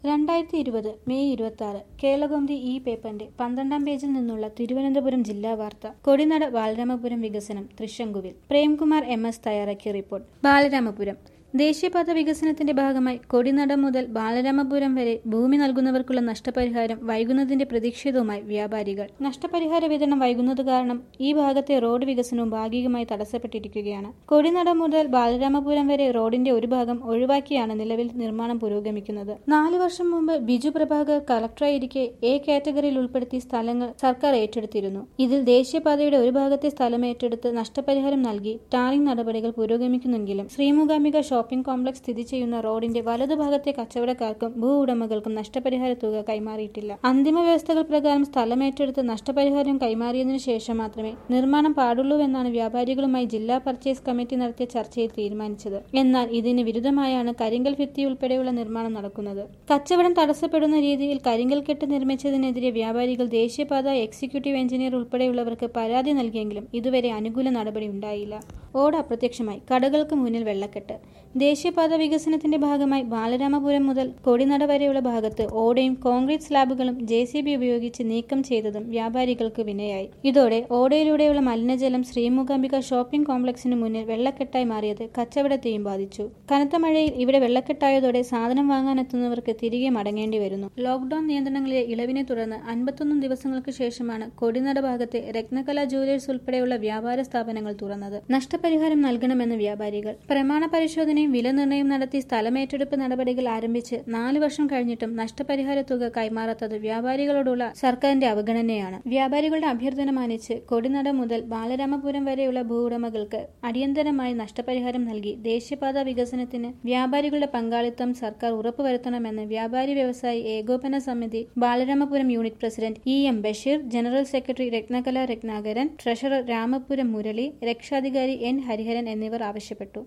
രണ്ടായിരത്തി ഇരുപത് മെയ് ഇരുപത്തി ആറ് കേരളകൗമുദി ഈ പേപ്പറിന്റെ പന്ത്രണ്ടാം പേജിൽ നിന്നുള്ള തിരുവനന്തപുരം ജില്ലാ വാർത്ത കൊടിനട ബാലരാമപുരം വികസനം തൃശങ്കുവിൽ പ്രേംകുമാർ എം എസ് തയ്യാറാക്കിയ റിപ്പോർട്ട് ബാലരാമപുരം ദേശീയപാത വികസനത്തിന്റെ ഭാഗമായി കൊടിനട മുതൽ ബാലരാമപുരം വരെ ഭൂമി നൽകുന്നവർക്കുള്ള നഷ്ടപരിഹാരം വൈകുന്നതിന്റെ പ്രതിഷേധവുമായി വ്യാപാരികൾ നഷ്ടപരിഹാര വിതരണം വൈകുന്നത് കാരണം ഈ ഭാഗത്തെ റോഡ് വികസനവും ഭാഗികമായി തടസ്സപ്പെട്ടിരിക്കുകയാണ് കൊടിനട മുതൽ ബാലരാമപുരം വരെ റോഡിന്റെ ഒരു ഭാഗം ഒഴിവാക്കിയാണ് നിലവിൽ നിർമ്മാണം പുരോഗമിക്കുന്നത് നാലു വർഷം മുമ്പ് ബിജു പ്രഭാകർ കളക്ടറായിരിക്കെ എ കാറ്റഗറിയിൽ ഉൾപ്പെടുത്തി സ്ഥലങ്ങൾ സർക്കാർ ഏറ്റെടുത്തിരുന്നു ഇതിൽ ദേശീയപാതയുടെ ഒരു ഭാഗത്തെ സ്ഥലം ഏറ്റെടുത്ത് നഷ്ടപരിഹാരം നൽകി ടാറിംഗ് നടപടികൾ പുരോഗമിക്കുന്നെങ്കിലും ശ്രീമുഖാംബിക ഷോപ്പിംഗ് കോംപ്ലക്സ് സ്ഥിതി ചെയ്യുന്ന റോഡിന്റെ വലതുഭാഗത്തെ കച്ചവടക്കാർക്കും ഭൂ ഉടമകൾക്കും നഷ്ടപരിഹാര തുക കൈമാറിയിട്ടില്ല അന്തിമ വ്യവസ്ഥകൾ പ്രകാരം സ്ഥലം ഏറ്റെടുത്ത് നഷ്ടപരിഹാരം കൈമാറിയതിനു ശേഷം മാത്രമേ നിർമ്മാണം പാടുള്ളൂവെന്നാണ് വ്യാപാരികളുമായി ജില്ലാ പർച്ചേസ് കമ്മിറ്റി നടത്തിയ ചർച്ചയിൽ തീരുമാനിച്ചത് എന്നാൽ ഇതിന് വിരുദ്ധമായാണ് കരിങ്കൽ ഭിത്തി ഉൾപ്പെടെയുള്ള നിർമ്മാണം നടക്കുന്നത് കച്ചവടം തടസ്സപ്പെടുന്ന രീതിയിൽ കരിങ്കൽ കെട്ട് നിർമ്മിച്ചതിനെതിരെ വ്യാപാരികൾ ദേശീയപാത എക്സിക്യൂട്ടീവ് എഞ്ചിനീയർ ഉൾപ്പെടെയുള്ളവർക്ക് പരാതി നൽകിയെങ്കിലും ഇതുവരെ അനുകൂല നടപടി ഉണ്ടായില്ല ഓട അപ്രത്യക്ഷമായി കടകൾക്ക് മുന്നിൽ വെള്ളക്കെട്ട് ദേശീയപാത വികസനത്തിന്റെ ഭാഗമായി ബാലരാമപുരം മുതൽ കൊടിനട വരെയുള്ള ഭാഗത്ത് ഓടയും കോൺക്രീറ്റ് സ്ലാബുകളും ജെ സി ബി ഉപയോഗിച്ച് നീക്കം ചെയ്തതും വ്യാപാരികൾക്ക് വിനയായി ഇതോടെ ഓടയിലൂടെയുള്ള മലിനജലം ശ്രീമുഖാംബിക ഷോപ്പിംഗ് കോംപ്ലക്സിന് മുന്നിൽ വെള്ളക്കെട്ടായി മാറിയത് കച്ചവടത്തെയും ബാധിച്ചു കനത്ത മഴയിൽ ഇവിടെ വെള്ളക്കെട്ടായതോടെ സാധനം വാങ്ങാനെത്തുന്നവർക്ക് തിരികെ മടങ്ങേണ്ടി വരുന്നു ലോക്ഡൌൺ നിയന്ത്രണങ്ങളിലെ ഇളവിനെ തുടർന്ന് അൻപത്തൊന്ന് ദിവസങ്ങൾക്ക് ശേഷമാണ് കൊടിനട ഭാഗത്തെ രത്നകല ജുവലേഴ്സ് ഉൾപ്പെടെയുള്ള വ്യാപാര സ്ഥാപനങ്ങൾ തുറന്നത് നഷ്ടപരിഹാരം നൽകണമെന്ന് വ്യാപാരികൾ പ്രമാണ പരിശോധനയും വില നിർണ്ണയം നടത്തി സ്ഥലമേറ്റെടുപ്പ് നടപടികൾ ആരംഭിച്ച് നാല് വർഷം കഴിഞ്ഞിട്ടും നഷ്ടപരിഹാര തുക കൈമാറാത്തത് വ്യാപാരികളോടുള്ള സർക്കാരിന്റെ അവഗണനയാണ് വ്യാപാരികളുടെ അഭ്യർത്ഥന മാനിച്ച് കൊടിനട മുതൽ ബാലരാമപുരം വരെയുള്ള ഭൂവുടമകൾക്ക് അടിയന്തരമായി നഷ്ടപരിഹാരം നൽകി ദേശീയപാത വികസനത്തിന് വ്യാപാരികളുടെ പങ്കാളിത്തം സർക്കാർ ഉറപ്പുവരുത്തണമെന്ന് വ്യാപാരി വ്യവസായി ഏകോപന സമിതി Balaramapuram unit president E M Basheer general secretary Ratnakala Ratnakaran treasurer Ramapuram Murali രക്ഷാധികാരി എൻ ഹരിഹരൻ എന്നിവർ ആവശ്യപ്പെട്ടു